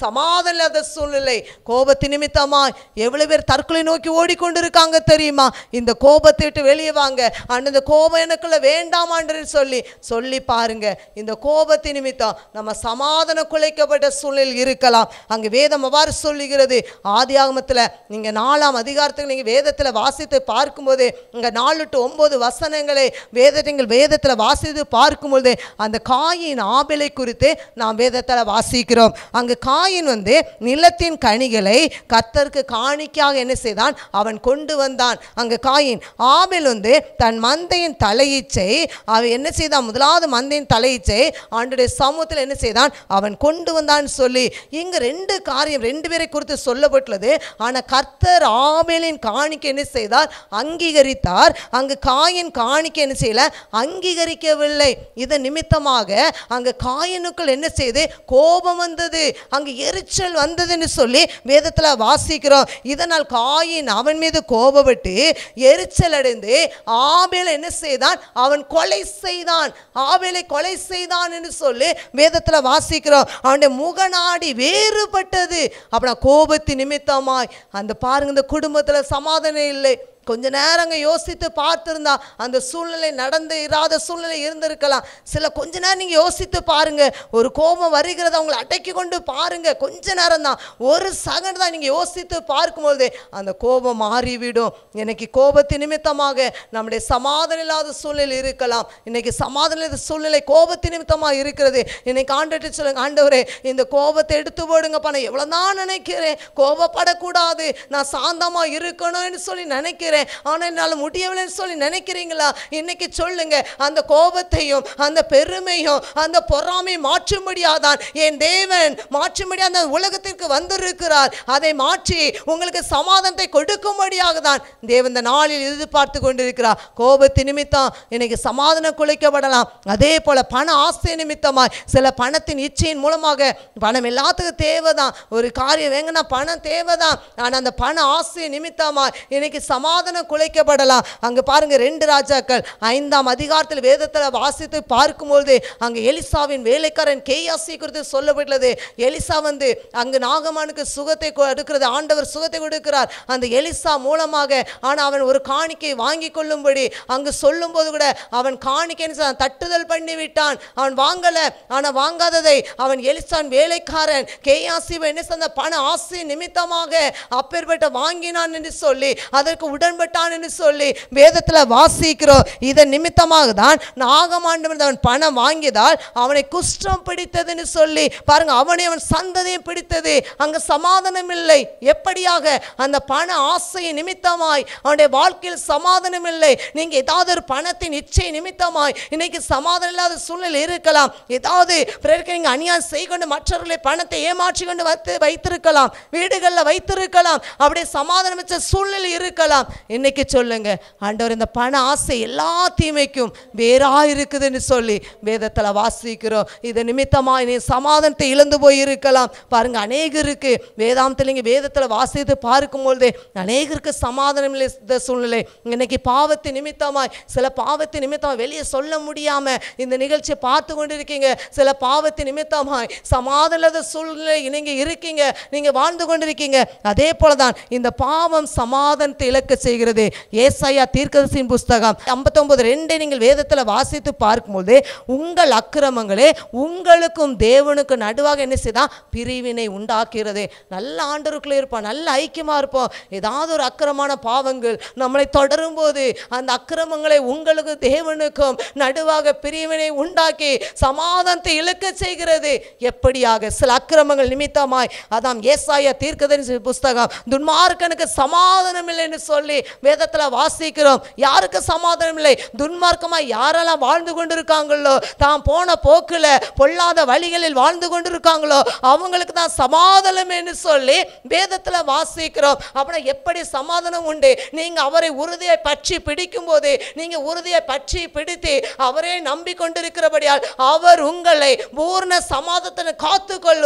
சமாதானம் இல்லாத சூழ்நிலை கோபத்து நிமித்தமாய் எவ்வளவு பேர் தற்கொலை நோக்கி ஓடிக்கொண்டிருக்காங்க தெரியுமா இந்த கோபத்தை விட்டு வெளியே வாங்க அண்ட் இந்த கோபம் எனக்குள்ள வேண்டாமான்னு சொல்லி சொல்லி பாருங்க இந்த கோபத்து நிமித்தம் நம்ம சமாதானம் குலைக்கப்பட்ட சூழ்நிலையில் இருக்கலாம் அங்கு வேதம் அவ்வாறு சொல்லுகிறது ஆதி ஆகமத்தில் நீங்கள் நாலாம் அதிகாரத்துக்கு நீங்கள் வேதத்தில் வாசித்து பார்க்கும்போது இங்கே நாலு டு ஒன்பது வசனங்களை வேதத்தை நீங்கள் வேதத்தில் வாசித்து பார்க்கும்போது அந்த காயின் ஆபிலை குறித்து நாம் வேதத்தில் வாசிக்கிறோம் அங்கு காயின் வந்து நிலத்தின் கனிகளை கத்தருக்கு காணிக்கையாக என்ன செய்தான் அவன் கொண்டு வந்தான் அங்கு காயின் ஆபில் வந்து தன் மந்தையின் தலையீச்சை அவன் என்ன செய்தான் முதலாவது மந்தையின் தலையீச்சை ஆண்டுடைய சமூகத்தில் என்ன செய்தான் அவன் கொண்டு வந்தான்னு சொல்லி இங்கு ரெண்டு காரியம் ரெண்டு பேரை குறித்து சொல்லப்பட்டுள்ளது ஆனால் கர்த்தர் ஆபேலின் காணிக்கை என்ன செய்தார் அங்கீகரித்தார் அங்கு காயின் காணிக்கை என்ன செய்யல அங்கீகரிக்கவில்லை இதன் நிமித்தமாக அங்கு காயினுக்குள் என்ன செய்து கோபம் வந்தது அங்கு எரிச்சல் வந்ததுன்னு சொல்லி வேதத்தில் வாசிக்கிறோம் இதனால் காயின் அவன் மீது கோபப்பட்டு எரிச்சல் அடைந்து ஆபேலை என்ன செய்தான் அவன் கொலை செய்தான் ஆபேலை கொலை செய்தான் என்று சொல்லி வேதத்தில் வாசிக்கிறோம் அவனுடைய முகநாடி வேறுபட்டது அப்புறம் கோபத்தின் நிமித்தமாய் அந்த பாருங்க இந்த குடும்பத்தில் சமாதானம் இல்லை கொஞ்ச நேரம் அங்கே யோசித்து பார்த்துருந்தா அந்த சூழ்நிலை நடந்து இராத சூழ்நிலை இருந்திருக்கலாம் சில கொஞ்ச நேரம் நீங்கள் யோசித்து பாருங்க ஒரு கோபம் வருகிறத அவங்களை அடக்கி கொண்டு பாருங்க கொஞ்ச நேரம் தான் ஒரு செகண்ட் தான் நீங்கள் யோசித்து பார்க்கும்போது அந்த கோபம் மாறிவிடும் இன்னைக்கு கோபத்தின் நிமித்தமாக நம்முடைய சமாதானம் இல்லாத சூழ்நிலை இருக்கலாம் இன்னைக்கு சமாதானம் இல்லாத சூழ்நிலை கோபத்தின் நிமித்தமாக இருக்கிறது இன்னைக்கு ஆண்டுட்டு சொல்லுங்க ஆண்டவரே இந்த கோபத்தை எடுத்து போடுங்கப்பா நான் எவ்வளோ தான் நினைக்கிறேன் கோபப்படக்கூடாது நான் சாந்தமாக இருக்கணும்னு சொல்லி நினைக்கிறேன் ஆனால் என்னால் முடியவில்லைன்னு சொல்லி நினைக்கிறீங்களா இன்னைக்கு சொல்லுங்க அந்த கோபத்தையும் அந்த பெருமையும் அந்த பொறாமையும் மாற்றும்படியாதான் என் தேவன் மாற்றும்படியாக அந்த உலகத்திற்கு வந்திருக்கிறார் அதை மாற்றி உங்களுக்கு சமாதானத்தை கொடுக்கும்படியாக தான் தேவன் இந்த நாளில் எதிர்பார்த்து கொண்டிருக்கிறார் கோபத்தின் நிமித்தம் இன்னைக்கு சமாதானம் குலைக்கப்படலாம் அதே போல பண ஆசை நிமித்தமாய் சில பணத்தின் இச்சையின் மூலமாக பணம் எல்லாத்துக்கும் தேவைதான் ஒரு காரியம் வேங்கன்னா பணம் தேவைதான் ஆனால் அந்த பண ஆசை நிமித்தமாய் இன்னைக்கு சமாதானம் குலைக்கப்படலாம் அங்கே பாருங்க ரெண்டு ராஜாக்கள் ஐந்தாம் அதிகாரத்தில் வேதத்தில் வாசித்து பார்க்கும்போது அங்கே எலிசாவின் வேலைக்காரன் கேயாசி குறித்து சொல்லப்பட்டுள்ளது எலிசா வந்து அங்கு நாகமானுக்கு சுகத்தை கொடுக்கிறது ஆண்டவர் சுகத்தை கொடுக்கிறார் அந்த எலிசா மூலமாக ஆனால் அவன் ஒரு காணிக்கை வாங்கி கொள்ளும்படி அங்கு சொல்லும்போது கூட அவன் காணிக்கை தட்டுதல் பண்ணி விட்டான் அவன் வாங்கல ஆனால் வாங்காததை அவன் எலிசான் வேலைக்காரன் கேயாசி என்ன செய்த பண ஆசை நிமித்தமாக அப்பேற்பட்ட வாங்கினான் என்று சொல்லி அதற்கு உடன்பட்டான் என்று சொல்லி வேதத்தில் வாசிக்கிறோம் இதன் நிமித்தமாக தான் நாகமாண்டு அவன் பணம் வாங்கியதால் அவனை குஷ்டம் பிடித்ததுன்னு சொல்லி பாருங்க அவனை அவன் சந்ததியும் பிடித்தது அங்க சமாதானம் இல்லை எப்படியாக அந்த பண ஆசையை நிமித்தமாய் அவனுடைய வாழ்க்கையில் சமாதானம் இல்லை நீங்க ஏதாவது ஒரு பணத்தின் இச்சை நிமித்தமாய் இன்னைக்கு சமாதானம் இல்லாத சூழ்நிலை இருக்கலாம் ஏதாவது பிறருக்கு நீங்க அநியாயம் செய்கொண்டு மற்றவர்களை பணத்தை ஏமாற்றி கொண்டு வைத்து வைத்திருக்கலாம் வீடுகளில் வைத்திருக்கலாம் அப்படியே சமாதானம் வச்ச சூழ்நிலை இருக்கலாம் இன்னைக்கு சொல்லுங்க ஆண்டவர் இந்த பண ஆசை எல்லா தீமைக்கும் வேறா இருக்குதுன்னு சொல்லி வேதத்தில் வாசிக்கிறோம் இது நிமித்தமாக நீ சமாதானத்தை இழந்து போய் இருக்கலாம் பாருங்க அநேகருக்கு வேதாந்தத்தில் இங்கே வேதத்தில் வாசித்து பார்க்கும்பொழுது அநேகருக்கு சமாதானம் இல்லை இந்த சூழ்நிலை இன்னைக்கு பாவத்து நிமித்தமாய் சில பாவத்து நிமித்தமாக வெளியே சொல்ல முடியாம இந்த நிகழ்ச்சியை பார்த்து கொண்டிருக்கீங்க சில பாவத்து நிமித்தமாய் சமாதான இல்லாத சூழ்நிலை நீங்க இருக்கீங்க நீங்க வாழ்ந்து கொண்டிருக்கீங்க அதே போல தான் இந்த பாவம் சமாதானத்தை இழக்க செய்கிறது ஏசாயா தீர்க்கதரிசியின் புஸ்தகம் ஐம்பத்தொன்பது ரெண்டை நீங்கள் வேதத்தில் வாசித்து பார்க்கும்போது உங்கள் அக்கிரமங்களே உங்களுக்கும் தேவனுக்கும் நடுவாக என்ன செய்தான் பிரிவினை உண்டாக்குகிறது நல்ல ஆண்டருக்குள்ளே இருப்போம் நல்ல ஐக்கியமாக இருப்போம் ஏதாவது ஒரு அக்கிரமான பாவங்கள் நம்மளை தொடரும் போது அந்த அக்கிரமங்களை உங்களுக்கு தேவனுக்கும் நடுவாக பிரிவினை உண்டாக்கி சமாதானத்தை இழுக்க செய்கிறது எப்படியாக சில அக்கிரமங்கள் நிமித்தமாய் அதாம் ஏசாயா தீர்க்கதரிசி புஸ்தகம் துன்மார்க்கனுக்கு சமாதானம் இல்லைன்னு சொல்லி வேதத்தில் வாசிக்கிறோம் யாருக்கு சமாதானம் இல்லை துன்மார்க்கமாய் யாரெல்லாம் வாழ்ந்து கொண்டிருக்காங்களோ தான் போன போக்கில் பொல்லாத வழிகளில் வாழ்ந்து கொண்டிருக்காங்களோ அவங்களுக்கு தான் சமாதானம்னு சொல்லி வேதத்தில் வாசிக்கிறோம் அப்புறம் எப்படி சமாதானம் உண்டு நீங்க அவரை உறுதியை பற்றி பிடிக்கும் போது நீங்க உறுதியை பற்றி பிடித்து அவரே நம்பிக்கொண்டிருக்கிறபடியால் அவர் உங்களை பூர்ண சமாதானத்தை காத்து கொள்ளுவார்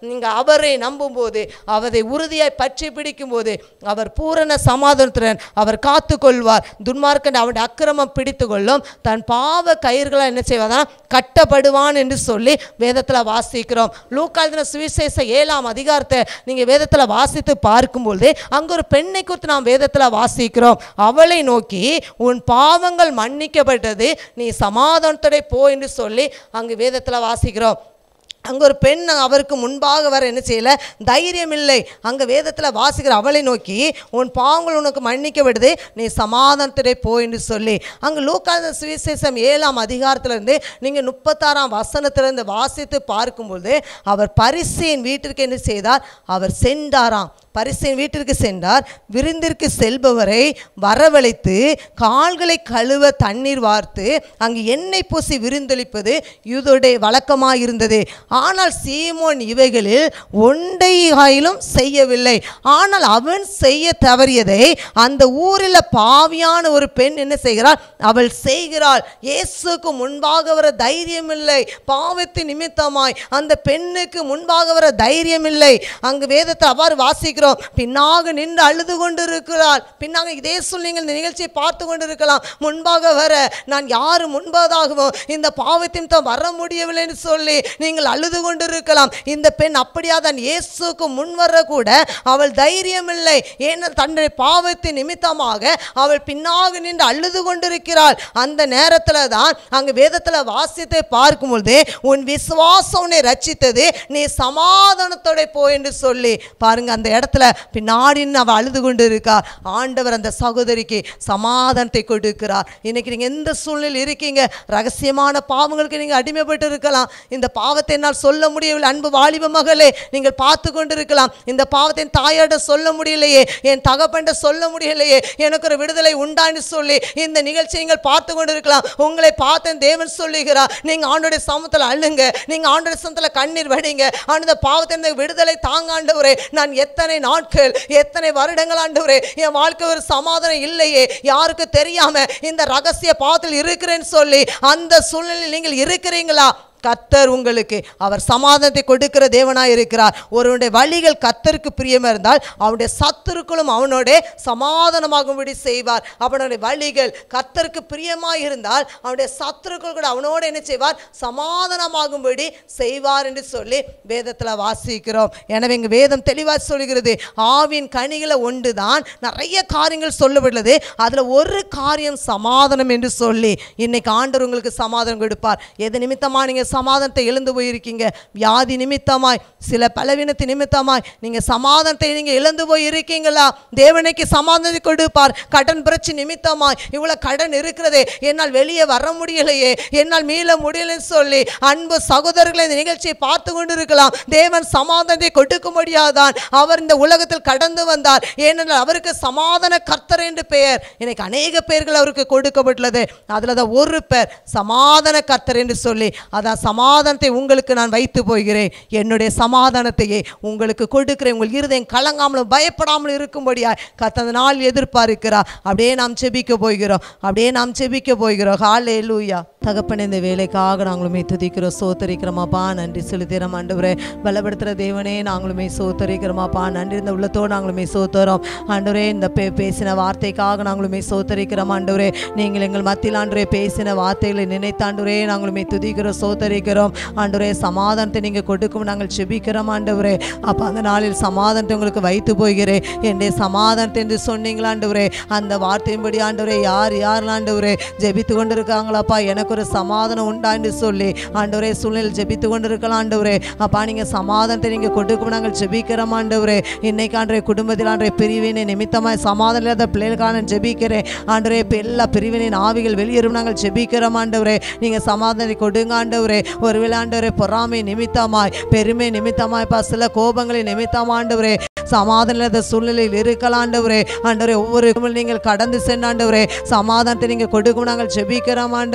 நீங்கள் அவரை நம்பும்போது அவரை உறுதியாய் பற்றி பிடிக்கும்போது அவர் பூரண சமாதானத்துடன் அவர் காத்து கொள்வார் துன்மார்க்கன் அவனுடைய அக்கிரமம் பிடித்து கொள்ளும் தன் பாவ கயிறுகளை என்ன செய்வதான் கட்டப்படுவான் என்று சொல்லி வேதத்தில் வாசிக்கிறோம் லூக்காழ்தின சுவிசேஷ ஏழாம் அதிகாரத்தை நீங்கள் வேதத்தில் வாசித்து பார்க்கும்பொழுது அங்கே ஒரு பெண்ணை குறித்து நாம் வேதத்தில் வாசிக்கிறோம் அவளை நோக்கி உன் பாவங்கள் மன்னிக்கப்பட்டது நீ சமாதானத்தோட போ என்று சொல்லி அங்கு வேதத்தில் வாசிக்கிறோம் அங்கே ஒரு பெண் அவருக்கு முன்பாக வர என்ன செய்யல தைரியம் இல்லை அங்கே வேதத்தில் வாசிக்கிற அவளை நோக்கி உன் பாவங்கள் உனக்கு மன்னிக்கப்படுது நீ சமாதானத்திலே போ என்று சொல்லி அங்கே லூக்காத சுவிசேஷம் ஏழாம் அதிகாரத்திலிருந்து நீங்கள் முப்பத்தாறாம் வசனத்திலிருந்து வாசித்து பார்க்கும்பொழுது அவர் பரிசையின் வீட்டிற்கு என்ன செய்தார் அவர் சென்றாராம் பரிசையின் வீட்டிற்கு சென்றார் விருந்திற்கு செல்பவரை வரவழைத்து கால்களை கழுவ தண்ணீர் வார்த்து அங்கு எண்ணெய் பூசி விருந்தளிப்பது யூதருடைய வழக்கமாக இருந்தது ஆனால் சீமோன் இவைகளில் ஒன்றையாயிலும் செய்யவில்லை ஆனால் அவன் செய்ய தவறியதை அந்த ஊரில் பாவியான ஒரு பெண் என்ன செய்கிறாள் அவள் செய்கிறாள் இயேசுக்கு முன்பாக வர தைரியம் இல்லை பாவத்தின் நிமித்தமாய் அந்த பெண்ணுக்கு முன்பாக வர தைரியம் இல்லை அங்கு வேதத்தை அவ்வாறு வாசிக்கிறோம் பின்னாக நின்று அழுது கொண்டு இருக்கிறாள் பின்னாக இதே சொல் நீங்கள் இந்த நிகழ்ச்சியை பார்த்து கொண்டு இருக்கலாம் முன்பாக வர நான் யாரு முன்பதாகவும் இந்த பாவத்தின் தான் வர முடியவில்லைன்னு சொல்லி நீங்கள் அழுது கொண்டு இருக்கலாம் இந்த பெண் அப்படியா தான் இயேசுக்கு முன் வர கூட அவள் தைரியம் இல்லை ஏன்னா தன்னுடைய பாவத்தின் நிமித்தமாக அவள் பின்னாக நின்று அழுது கொண்டிருக்கிறாள் அந்த நேரத்தில் தான் அங்கு வேதத்தில் வாசித்து பார்க்கும்பொழுது உன் விசுவாசம் உன்னை ரட்சித்தது நீ சமாதானத்தோட போ என்று சொல்லி பாருங்க அந்த இடத்துல பின்னாடி நின்னு அவள் அழுது கொண்டு இருக்கா ஆண்டவர் அந்த சகோதரிக்கு சமாதானத்தை கொடுக்கிறார் இன்னைக்கு நீங்க எந்த சூழ்நிலையில் இருக்கீங்க ரகசியமான பாவங்களுக்கு நீங்க அடிமைப்பட்டு இருக்கலாம் இந்த பாவத்தை என்னால் சொல்ல முடியவில்லை அன்பு வாலிப மகளே நீங்கள் பார்த்து கொண்டு இருக்கலாம் இந்த பாவத்தை என் தாயாட சொல்ல முடியலையே என் தகப்பன்ட சொல்ல முடியலையே எனக்கு ஒரு விடுதலை உண்டான்னு சொல்லி இந்த நிகழ்ச்சியை நீங்கள் பார்த்து கொண்டு இருக்கலாம் உங்களை பார்த்தேன் தேவன் சொல்லுகிறார் நீங்க ஆண்டோடைய சமத்தில் அழுங்க நீங்க ஆண்டோடைய சமத்தில் கண்ணீர் வடிங்க அந்த பாவத்தை இந்த விடுதலை தாங்க ஆண்டவரே நான் எத்தனை நாட்கள் எத்தனை வருடங்கள் ஆண்டவரே என் வாழ்க்கை ஒரு சமாதானம் இல்லையே யாருக்கு தெரியாம இந்த ரகசிய பாவத்தில் இருக்கிறேன்னு சொல்லி அந்த சூழ்நிலையில் நீங்கள் இருக்கிறீங்களா கத்தர் உங்களுக்கு அவர் சமாதானத்தை கொடுக்கிற தேவனாய் இருக்கிறார் ஒருவனுடைய வழிகள் கத்தருக்கு பிரியமா இருந்தால் அவனுடைய சத்துருக்களும் அவனோட சமாதானமாகும்படி செய்வார் அவனுடைய வழிகள் கத்தருக்கு பிரியமாய் இருந்தால் அவனுடைய சத்துருக்கள் கூட அவனோடு என்ன செய்வார் சமாதானமாகும்படி செய்வார் என்று சொல்லி வேதத்தில் வாசிக்கிறோம் எனவே இங்கு வேதம் தெளிவாக சொல்கிறது ஆவின் கனிகளை ஒன்று தான் நிறைய காரியங்கள் சொல்லப்பட்டுள்ளது அதில் ஒரு காரியம் சமாதானம் என்று சொல்லி இன்னைக்கு ஆண்டவர் உங்களுக்கு சமாதானம் கொடுப்பார் எது நிமித்தமாக நீங்கள் சமாதானத்தை இழந்து போயிருக்கீங்க வியாதி நிமித்தமாய் சில பலவீனத்து நிமித்தமாய் நீங்கள் சமாதானத்தை நீங்கள் இழந்து போய் இருக்கீங்களா தேவனைக்கு சமாதானத்தை கொடுப்பார் கடன் பிரச்சனை நிமித்தமாய் இவ்வளோ கடன் இருக்கிறதே என்னால் வெளியே வர முடியலையே என்னால் மீள முடியலைன்னு சொல்லி அன்பு சகோதரர்களை இந்த நிகழ்ச்சியை பார்த்து கொண்டு இருக்கலாம் தேவன் சமாதானத்தை கொடுக்க முடியாதான் அவர் இந்த உலகத்தில் கடந்து வந்தார் ஏனென்றால் அவருக்கு சமாதான கர்த்தர் என்று பெயர் இன்னைக்கு அநேக பெயர்கள் அவருக்கு கொடுக்கப்பட்டுள்ளது அதில் தான் ஒரு பேர் சமாதான கர்த்தர் என்று சொல்லி அதான் சமாதானத்தை உங்களுக்கு நான் வைத்து போகிறேன் என்னுடைய சமாதானத்தையே உங்களுக்கு கொடுக்கிறேன் உங்கள் இருதயம் கலங்காமலும் பயப்படாமலும் இருக்கும்படியா கத்தந்த நாள் எதிர்பார்க்கிறார் அப்படியே நாம் செபிக்க போகிறோம் அப்படியே நாம் செபிக்க போகிறோம் ஹாலே லூயா தகப்பன் இந்த வேலைக்காக நாங்களுமே துதிக்கிறோம் சோத்தரிக்கிறோமாப்பா நன்றி செலுத்திறோம் ஆண்டவரே பலப்படுத்துகிற தேவனே நாங்களுமே சோத்தரிக்கிறோமாப்பா நன்றி இந்த உள்ளத்தோடு நாங்களுமே சோத்துறோம் ஆண்டவரே இந்த பே பேசின வார்த்தைக்காக நாங்களுமே சோத்தரிக்கிறோம் ஆண்டவரே நீங்கள் எங்கள் மத்தியில் ஆண்டவரே பேசின வார்த்தைகளை நினைத்தாண்டவரே நாங்களுமே துதிக்கிறோம் சோத்தரிக்கிறோம் ஆண்டவரே சமாதானத்தை நீங்கள் கொடுக்கும் நாங்கள் செபிக்கிறோம் ஆண்டவரே அப்போ அந்த நாளில் சமாதானத்தை உங்களுக்கு வைத்து போகிறேன் என்னுடைய சமாதானத்தை என்று சொன்னீங்களா ஆண்டவரே அந்த வார்த்தையின்படி ஆண்டவரே யார் யார் ஆண்டவரே ஜெபித்து கொண்டு இருக்காங்களாப்பா எனக்கு ஒரு சமாதானம் உண்டா என்று சொல்லி ஆண்டவரே சூழ்நிலை ஜெபித்து கொண்டு இருக்கலாம் ஆண்டவரே அப்பா நீங்கள் சமாதானத்தை நீங்கள் கொடுக்கும் நாங்கள் ஜெபிக்கிறோம் ஆண்டவரே இன்னைக்கு ஆண்டவரே குடும்பத்தில் ஆண்டவரே பிரிவினை நிமித்தமாய் சமாதானம் இல்லாத பிள்ளைகளுக்காக நான் ஜெபிக்கிறேன் ஆண்டவரே இப்போ எல்லா பிரிவினையின் ஆவிகள் வெளியேறும் நாங்கள் ஜெபிக்கிறோம் ஆண்டவரே நீங்கள் சமாதானத்தை கொடுங்க ஆண்டவரே ஒருவேளை ஆண்டவரே பொறாமை நிமித்தமாய் பெருமை நிமித்தமாய் பா சில கோபங்களை நிமித்தம் ஆண்டவரே சமாதானம் இல்லாத சூழ்நிலையில் இருக்கலாம் ஆண்டவரே ஆண்டவரே ஒவ்வொரு நீங்கள் கடந்து சென்று ஆண்டவரே சமாதானத்தை நீங்கள் கொடுக்கும் நாங்கள் ஜெபிக்கிறோம் ஆண்டவரே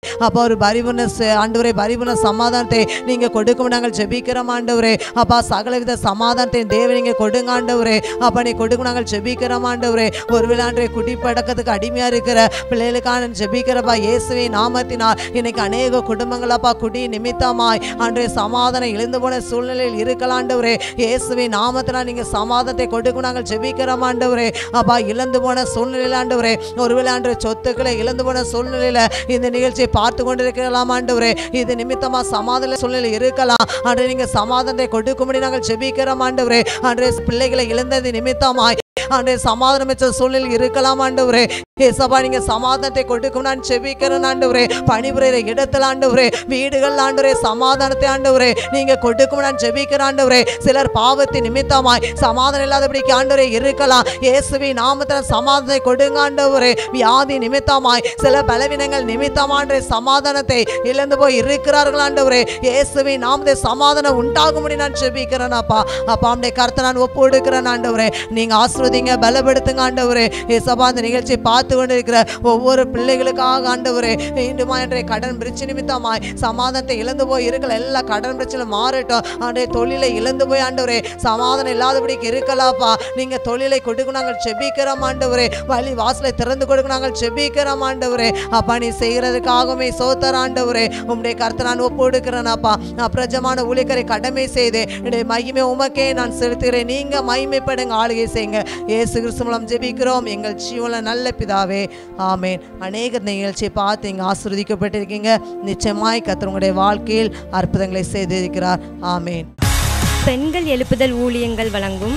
அப்பா ஒரு பரிபூர்ண ச- ஆண்டவரே பரிபூர்ண சமாதானத்தை நீங்க கொடுக்கும் நாங்கள் ஜெபிக்கிறோம் ஆண்டவரே அப்பா சகலவித சமாதானத்தை தேவன் நீங்க கொடுங்க ஆண்டவரே அப்பா நீ கொடுக்கும் நாங்கள் ஜெபிக்கிறோம் ஆண்டவரே ஒருவேளை ஆண்டவரே குடிப்பழக்கத்துக்கு அடிமையா இருக்கிற பிள்ளைகளுக்கான ஜெபிக்கிறப்பா இயேசுவே நாமத்தினால் இன்னைக்கு அநேக குடும்பங்கள் அப்பா குடி நிமித்தமாய் ஆண்டவரே சமாதானம் இழந்து போன சூழ்நிலையில் இருக்கலாம் ஆண்டவரே இயேசுவே நாமத்தினால் நீங்க சமாதானத்தை கொடுக்கும் நாங்கள் ஜெபிக்கிறோம் ஆண்டவரே அப்பா இழந்து போன சூழ்நிலையில் ஆண்டவரே ஒருவேளை ஆண்டவரே சொத்துக்களை இழந்து போன சூழ்நிலையில இந்த நிகழ்ச்சியை பார்த்து கொண்டிருக்கலாம் ஆண்டவரே இது நிமித்தமா சமாதான சூழ்நிலை இருக்கலாம் ஆண்டவரே நீங்க சமாதானத்தை கொடுக்கும்படி நாங்கள் ஜெபிக்கிறோம் ஆண்டவரே ஆண்டவரே பிள்ளைகளை இழந்தது நிமித்தமாய் ஆண்டே சமாதானமற்ற சூழ்நிலை இருக்கலாம் ஆண்டவரே ஏசப்பா நீங்க சமாதானத்தை கொடுக்கும் நான் செபிக்கிறேன் ஆண்டவரே பணிபுரிகிற இடத்துல ஆண்டவரே வீடுகள் ஆண்டவரே சமாதானத்தை ஆண்டவரே நீங்க கொடுக்கும் நான் ஜெபிக்கிறேன் ஆண்டவரே சிலர் பாவத்தின் நிமித்தமாய் சமாதானம் இல்லாதபடிக்கு ஆண்டவரே இருக்கலாம் இயேசுவி நாமத்தில் சமாதானத்தை கொடுங்க ஆண்டவரே வியாதி நிமித்தமாய் சில பலவீனங்கள் நிமித்தமான்ற சமாதானத்தை இழந்து போய் இருக்கிறார்கள் ஆண்டவரே இயேசுவி நாமத்தை சமாதானம் உண்டாகும்படி நான் ஜெபிக்கிறேன் அப்பா அப்பா அவனுடைய கருத்தை நான் ஒப்பு கொடுக்கிறேன் ஆண்டவரே நீங்க ஆசிர்வதிங்க பலப்படுத்துங்க ஆண்டவரே ஏசப்பா அந்த நிகழ்ச்சியை பார்த்து கொண்டு இருக்கிற ஒவ்வொரு பிள்ளைகளுக்காக ஆண்டவரே மீண்டுமா என்ற கடன் பிரச்சனை நிமித்தமாய் சமாதானத்தை இழந்து போய் இருக்கிற எல்லா கடன் பிரச்சனை மாறட்டும் ஆண்டே தொழிலை இழந்து போய் ஆண்டவரே சமாதானம் இல்லாதபடிக்கு இருக்கலாப்பா நீங்க தொழிலை கொடுக்க நாங்கள் செபிக்கிறோம் ஆண்டவரே வழி வாசலை திறந்து கொடுக்க நாங்கள் செபிக்கிறோம் ஆண்டவரே அப்பா நீ செய்கிறதுக்காகவே சோத்தர் ஆண்டவரே உம்முடைய கருத்தை நான் ஒப்பு கொடுக்கிறேனப்பா நான் பிரஜமான ஊழியக்கரை கடமை செய்து என்னுடைய மகிமை உமக்கே நான் செலுத்துகிறேன் நீங்க மகிமைப்படுங்க ஆளுகை செய்யுங்க இயேசு கிறிஸ்து மூலம் ஜெபிக்கிறோம் எங்கள் ஜீவன நல்ல பிதாவே ஆமேன் அநேக நிகழ்ச்சியை பார்த்து இங்கே ஆசிர்வதிக்கப்பட்டிருக்கீங்க நிச்சயமாய் கர்த்தர் உங்களுடைய வாழ்க்கையில் அற்புதங்களை செய்திருக்கிறார் ஆமேன் பெண்கள் எழுப்புதல் ஊழியங்கள் வழங்கும்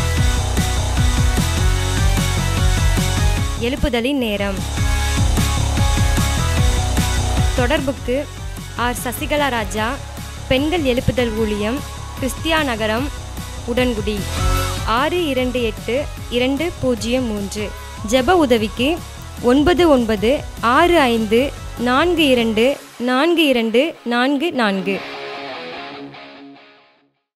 எழுப்புதலின் நேரம் தொடர்புக்கு ஆர் சசிகலா ராஜா பெண்கள் எழுப்புதல் ஊழியம் கிறிஸ்தியா நகரம் உடன்குடி ஆறு இரண்டு எட்டு இரண்டு பூஜ்ஜியம் மூன்று ஜெப உதவிக்கு ஒன்பது ஒன்பது ஆறு ஐந்து நான்கு இரண்டு நான்கு இரண்டு நான்கு நான்கு